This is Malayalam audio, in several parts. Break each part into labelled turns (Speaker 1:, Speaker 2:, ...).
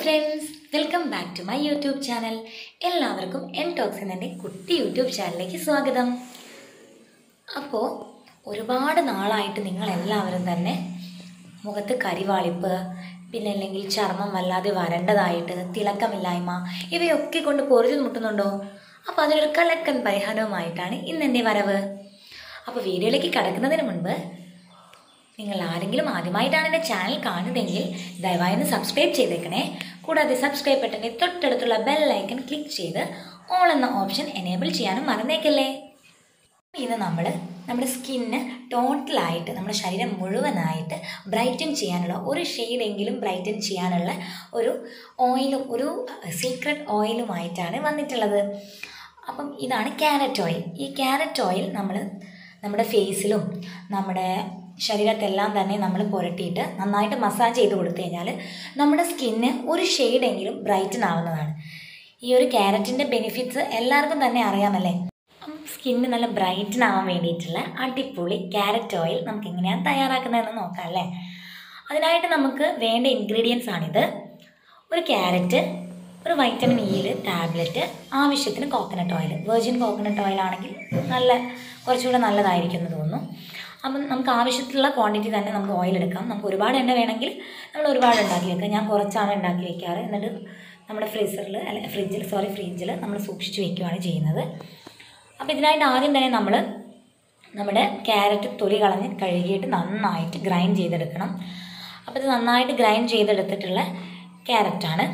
Speaker 1: friends welcome back to my YouTube channel എല്ലാവർക്കും എൻ ടോക്സ് എന്നെ കുട്ടി യൂട്യൂബ് ചാനലിലേക്ക് സ്വാഗതം അപ്പോൾ ഒരുപാട് നാളായിട്ട് നിങ്ങൾ എല്ലാവരും തന്നെ മുഖത്ത് കരിവാളിപ്പ് പിന്നെ അല്ലെങ്കിൽ ചർമ്മം വല്ലാതെ വരണ്ടതായിട്ട് തിളക്കമില്ലായ്മ ഇവയൊക്കെ കൊണ്ട് പൊറുതി മുട്ടുന്നുണ്ടോ അപ്പോൾ അതിനൊരു കലക്കൻ പരിഹാരവുമായിട്ടാണ് ഇന്ന് എൻ്റെ വരവ് അപ്പോൾ വീഡിയോയിലേക്ക് കടക്കുന്നതിന് മുൻപ് നിങ്ങൾ ആരെങ്കിലും ആദ്യമായിട്ടാണ് എൻ്റെ ചാനൽ കാണുന്നതെങ്കിൽ ദയവായി ഒന്ന് സബ്സ്ക്രൈബ് ചെയ്തേക്കണേ കൂടാതെ സബ്സ്ക്രൈബ് ബട്ടൻ്റെ തൊട്ടടുത്തുള്ള ബെൽ ഐക്കൺ ക്ലിക്ക് ചെയ്ത് ഓൾ എന്ന ഓപ്ഷൻ എനേബിൾ ചെയ്യാനും മറന്നേക്കല്ലേ ഇന്ന് നമ്മൾ നമ്മുടെ സ്കിന്ന് ടോട്ടലായിട്ട് നമ്മുടെ ശരീരം മുഴുവനായിട്ട് ബ്രൈറ്റൻ ചെയ്യാനുള്ള ഒരു ഷെയ്ഡെങ്കിലും ബ്രൈറ്റൻ ചെയ്യാനുള്ള ഒരു ഓയിലും ഒരു സീക്രട്ട് ഓയിലുമായിട്ടാണ് വന്നിട്ടുള്ളത് അപ്പം ഇതാണ് ക്യാരറ്റ് ഓയിൽ ഈ ക്യാരറ്റ് ഓയിൽ നമ്മൾ നമ്മുടെ ഫേസിലും നമ്മുടെ ശരീരത്തെല്ലാം തന്നെ നമ്മൾ പുരട്ടിയിട്ട് നന്നായിട്ട് മസാജ് ചെയ്ത് കൊടുത്തു കഴിഞ്ഞാൽ നമ്മുടെ സ്കിന്ന് ഒരു ഷെയ്ഡെങ്കിലും ബ്രൈറ്റൻ ആവുന്നതാണ് ഈ ഒരു ക്യാരറ്റിൻ്റെ ബെനിഫിറ്റ്സ് എല്ലാവർക്കും തന്നെ അറിയാമല്ലേ സ്കിന്ന് നല്ല ബ്രൈറ്റൻ ആവാൻ വേണ്ടിയിട്ടുള്ള അടിപൊളി ക്യാരറ്റ് ഓയിൽ നമുക്ക് എങ്ങനെയാണ് തയ്യാറാക്കുന്നതെന്ന് നോക്കാം അല്ലേ അതിനായിട്ട് നമുക്ക് വേണ്ട ഇൻഗ്രീഡിയൻസ് ആണിത് ഒരു ക്യാരറ്റ് ഒരു വൈറ്റമിൻ ഇയിൽ ടാബ്ലറ്റ് ആവശ്യത്തിന് coconut oil virgin coconut oil ആണെങ്കിൽ നല്ല കുറച്ചുകൂടെ നല്ലതായിരിക്കും എന്ന് തോന്നുന്നു അപ്പം നമുക്ക് ആവശ്യത്തിലുള്ള ക്വാണ്ടിറ്റി തന്നെ നമുക്ക് ഓയിൽ എടുക്കാം നമുക്ക് ഒരുപാട് എണ്ണ വേണമെങ്കിൽ നമ്മൾ ഒരുപാട് ഉണ്ടാക്കി വെക്കാം ഞാൻ കുറച്ചാണ് ഉണ്ടാക്കി വെക്കാറ് എന്നിട്ട് നമ്മുടെ ഫ്രീസറിൽ അല്ല ഫ്രിഡ്ജിൽ സോറി ഫ്രിഡ്ജിൽ നമ്മൾ സൂക്ഷിച്ച് വെക്കുകയാണ് ചെയ്യുന്നത് അപ്പോൾ ഇതിനായിട്ട് ആദ്യം തന്നെ നമ്മൾ നമ്മുടെ ക്യാരറ്റ് തൊലി കളഞ്ഞ് കഴുകിയിട്ട് നന്നായിട്ട് ഗ്രൈൻഡ് ചെയ്തെടുക്കണം അപ്പോൾ ഇത് നന്നായിട്ട് ഗ്രൈൻഡ് ചെയ്തെടുത്തിട്ടുള്ള ക്യാരറ്റാണ്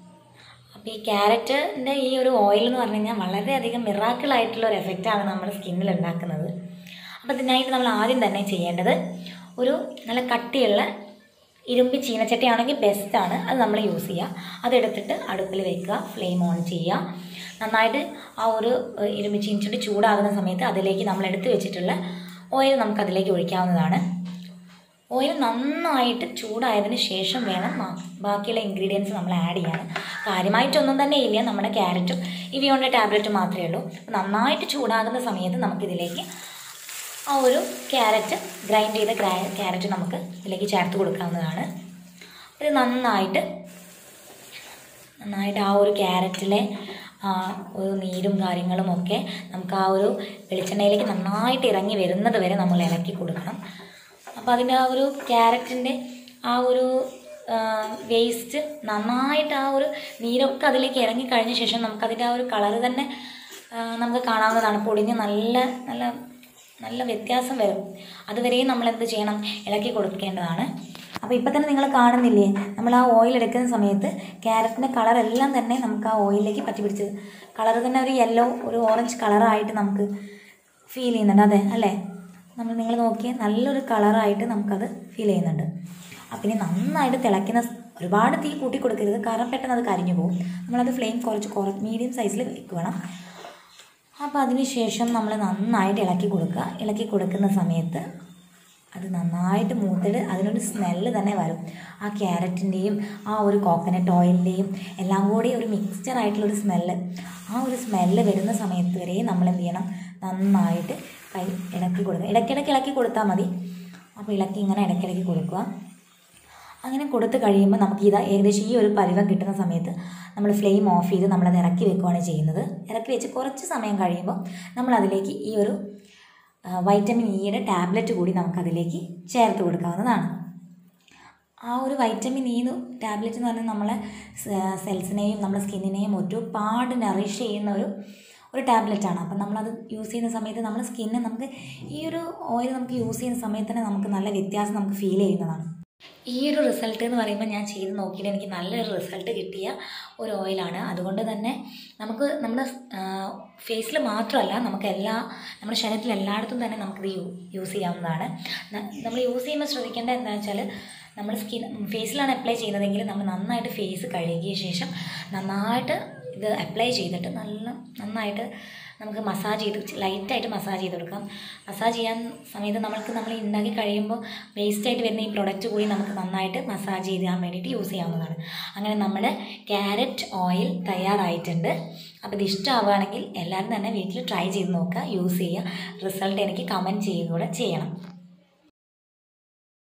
Speaker 1: അപ്പോൾ ഈ ക്യാരറ്റിൻ്റെ ഈ ഒരു ഓയിൽ എന്ന് പറഞ്ഞു കഴിഞ്ഞാൽ വളരെയധികം മിറാക്കിളായിട്ടുള്ള ഒരു എഫക്റ്റാണ് നമ്മുടെ സ്കിന്നിൽ ഉണ്ടാക്കുന്നത് അപ്പോൾ ഇതിനായിട്ട് നമ്മൾ ആദ്യം തന്നെ ചെയ്യേണ്ടത് ഒരു നല്ല കട്ടിയുള്ള ഇരുമ്പ് ചീനച്ചട്ടി ആണെങ്കിൽ ബെസ്റ്റാണ് അത് നമ്മൾ യൂസ് ചെയ്യുക അതെടുത്തിട്ട് അടുപ്പിൽ വെക്കുക ഫ്ലെയിം ഓൺ ചെയ്യുക നന്നായിട്ട് ആ ഒരു ഏഹ്, ഇരുമ്പ് ചീനച്ചട്ടി ചൂടാകുന്ന സമയത്ത് അതിലേക്ക് നമ്മൾ എടുത്തു വെച്ചിട്ടുള്ള ഓയിൽ നമുക്ക് അതിലേക്ക് ഒഴിക്കാവുന്നതാണ് ഓയിൽ നന്നായിട്ട് ചൂടായതിന് ശേഷം വേണം ബാ- ബാക്കിയുള്ള ഇൻഗ്രീഡിയൻസ് നമ്മൾ ആഡ് ചെയ്യാൻ കാര്യമായിട്ടൊന്നും തന്നെ ഇല്ല നമ്മുടെ ക്യാരറ്റും ഇവയോണ്ട ടാബ്ലറ്റ് മാത്രമേ ഉള്ളൂ അപ്പോൾ നന്നായിട്ട് ചൂടാകുന്ന സമയത്ത് നമുക്കിതിലേക്ക് ആ ഒരു ക്യാരറ്റ് ഗ്രൈൻഡ് ചെയ്ത ക്യാരറ്റ് നമുക്ക് ഇതിലേക്ക് ചേർത്ത് കൊടുക്കാവുന്നതാണ് ഇത് നന്നായിട്ട് നന്നായിട്ട് ആ ഒരു ക്യാരറ്റിലെ ആ ഒരു നീരും കാര്യങ്ങളും ഒക്കെ നമുക്ക് ആ ഒരു വെളിച്ചെണ്ണയിലേക്ക് നന്നായിട്ട് ഇറങ്ങി വരുന്നത് വരെ നമ്മൾ ഇളക്കി കൊടുക്കണം അപ്പോൾ അതിൻ്റെ ആ ഒരു ക്യാരറ്റിൻ്റെ ആ ഒരു വേസ്റ്റ് നന്നായിട്ട് ആ ഒരു നീരൊക്കെ അതിലേക്ക് ഇറങ്ങി കഴിഞ്ഞ ശേഷം നമുക്കതിൻ്റെ ആ ഒരു കളറ് തന്നെ ആ, നമുക്ക് കാണാവുന്നതാണ് പൊടിഞ്ഞ് നല്ല നല്ല നല്ല വ്യത്യാസം വരും അതുവരെയും നമ്മൾ എന്ത് ചെയ്യണം ഇളക്കി കൊടുക്കേണ്ടതാണ് അപ്പോൾ ഇപ്പം തന്നെ നിങ്ങൾ കാണുന്നില്ലേ നമ്മൾ ആ ഓയിൽ എടുക്കുന്ന സമയത്ത് ക്യാരറ്റിൻ്റെ കളറെല്ലാം തന്നെ നമുക്ക് ആ ഓയിലിലേക്ക് പറ്റി പിടിച്ചത് കളർ തന്നെ ഒരു യെല്ലോ ഒരു ഓറഞ്ച് കളറായിട്ട് നമുക്ക് ഫീൽ ചെയ്യുന്നുണ്ട് അതെ അല്ലേ നമ്മൾ നിങ്ങൾ നോക്കിയാൽ നല്ലൊരു കളറായിട്ട് നമുക്കത് ഫീൽ ചെയ്യുന്നുണ്ട് അപ്പം ഇനി നന്നായിട്ട് തിളയ്ക്കുന്ന സ്- ഒരുപാട് തീ കൂട്ടി കൊടുക്കരുത് കാരണം പെട്ടെന്ന് അത് കരിഞ്ഞു പോകും നമ്മളത് ഫ്ലെയിം കുറച്ച് കുറ മീഡിയം സൈസിൽ വെക്കണം അപ്പോൾ അതിന് ശേഷം നമ്മൾ നന്നായിട്ട് ഇളക്കി കൊടുക്കുക ഇളക്കി കൊടുക്കുന്ന സമയത്ത് അത് നന്നായിട്ട് മൂത്തിട്ട് അതിനൊരു സ്മെല്ല് തന്നെ വരും ആ ക്യാരറ്റിൻ്റെയും ആ ഒരു കോക്കനട്ട് ഓയിലിൻ്റെയും എല്ലാം കൂടി ഒരു മിക്സ്ചർ ആയിട്ടുള്ളൊരു സ്മെല്ല് ആ ഒരു സ്മെല്ല് വരുന്ന സമയത്ത് വരെ നമ്മൾ എന്ത് ചെയ്യണം നന്നായിട്ട് കൈ ഇളക്കി കൊടുക്കുക ഇടയ്ക്കിടയ്ക്ക് ഇളക്കി കൊടുത്താൽ മതി അപ്പോൾ ഇളക്കി ഇങ്ങനെ ഇടയ്ക്കിടയ്ക്ക് കൊടുക്കുക അങ്ങനെ കൊടുത്തു കഴിയുമ്പോൾ നമുക്ക് ഇതാ ഏകദേശം ഈ ഒരു പരുവം കിട്ടുന്ന സമയത്ത് നമ്മൾ ഫ്ലെയിം ഓഫ് ചെയ്ത് നമ്മളത് ഇറക്കി വെക്കുകയാണ് ചെയ്യുന്നത് ഇറക്കി വെച്ച് കുറച്ച് സമയം കഴിയുമ്പോൾ നമ്മൾ അതിലേക്ക് ഈ ഒരു ആ, വൈറ്റമിൻ ഇയുടെ ടാബ്ലറ്റ് കൂടി നമുക്കതിലേക്ക് ചേർത്ത് കൊടുക്കാവുന്നതാണ് ആ ഒരു വൈറ്റമിൻ ഇ ടാബ്ലറ്റ് എന്ന് പറഞ്ഞാൽ നമ്മളെ സ- സെൽസിനെയും നമ്മുടെ സ്കിന്നിനെയും ഒരുപാട് നറിഷ് ചെയ്യുന്ന ഒരു ഒരു ടാബ്ലറ്റാണ് അപ്പം നമ്മളത് യൂസ് ചെയ്യുന്ന സമയത്ത് നമ്മുടെ സ്കിന്ന് നമുക്ക് ഈ ഒരു ഓയിൽ നമുക്ക് യൂസ് ചെയ്യുന്ന സമയത്ത് തന്നെ നമുക്ക് നല്ല വ്യത്യാസം നമുക്ക് ഫീൽ ചെയ്യുന്നതാണ് ഈ ഒരു റിസൾട്ട് എന്ന് പറയുമ്പോൾ ഞാൻ ചെയ്ത് നോക്കിയിട്ട് എനിക്ക് നല്ലൊരു റിസൾട്ട് കിട്ടിയ ഒരു ഓയിലാണ് അതുകൊണ്ട് തന്നെ നമുക്ക് നമ്മുടെ ഫേസിൽ മാത്രമല്ല നമുക്ക് എല്ലാ നമ്മുടെ ശരീരത്തിൽ എല്ലായിടത്തും തന്നെ നമുക്കിത് യൂ യൂസ് ചെയ്യാവുന്നതാണ് ന- നമ്മൾ യൂസ് ചെയ്യുമ്പോൾ ശ്രദ്ധിക്കേണ്ടത് എന്താണെന്ന് വെച്ചാൽ നമ്മൾ സ്കിൻ ഫേസിലാണ് അപ്ലൈ ചെയ്യുന്നതെങ്കിൽ നമ്മൾ നന്നായിട്ട് ഫേസ് കഴുകിയ ശേഷം നന്നായിട്ട് ഇത് അപ്ലൈ ചെയ്തിട്ട് നല്ല നന്നായിട്ട് നമുക്ക് മസാജ് ചെയ്ത് ലൈറ്റായിട്ട് മസാജ് ചെയ്ത് കൊടുക്കാം മസാജ് ചെയ്യാൻ സമയത്ത് നമ്മൾക്ക് നമ്മൾ ഉണ്ടാക്കി കഴിയുമ്പോൾ വേസ്റ്റായിട്ട് വരുന്ന ഈ പ്രൊഡക്റ്റ് കൂടി നമുക്ക് നന്നായിട്ട് മസാജ് ചെയ്യാൻ വേണ്ടിയിട്ട് യൂസ് ചെയ്യാവുന്നതാണ് അങ്ങനെ നമ്മുടെ ക്യാരറ്റ് ഓയിൽ തയ്യാറായിട്ടുണ്ട് അപ്പോൾ ഇത് ഇഷ്ടമാവുകയാണെങ്കിൽ എല്ലാവരും തന്നെ വീട്ടിൽ ട്രൈ ചെയ്ത് നോക്കുക യൂസ് ചെയ്യുക റിസൾട്ട് എനിക്ക് കമൻറ്റ് ചെയ്യുക കൂടെ ചെയ്യണം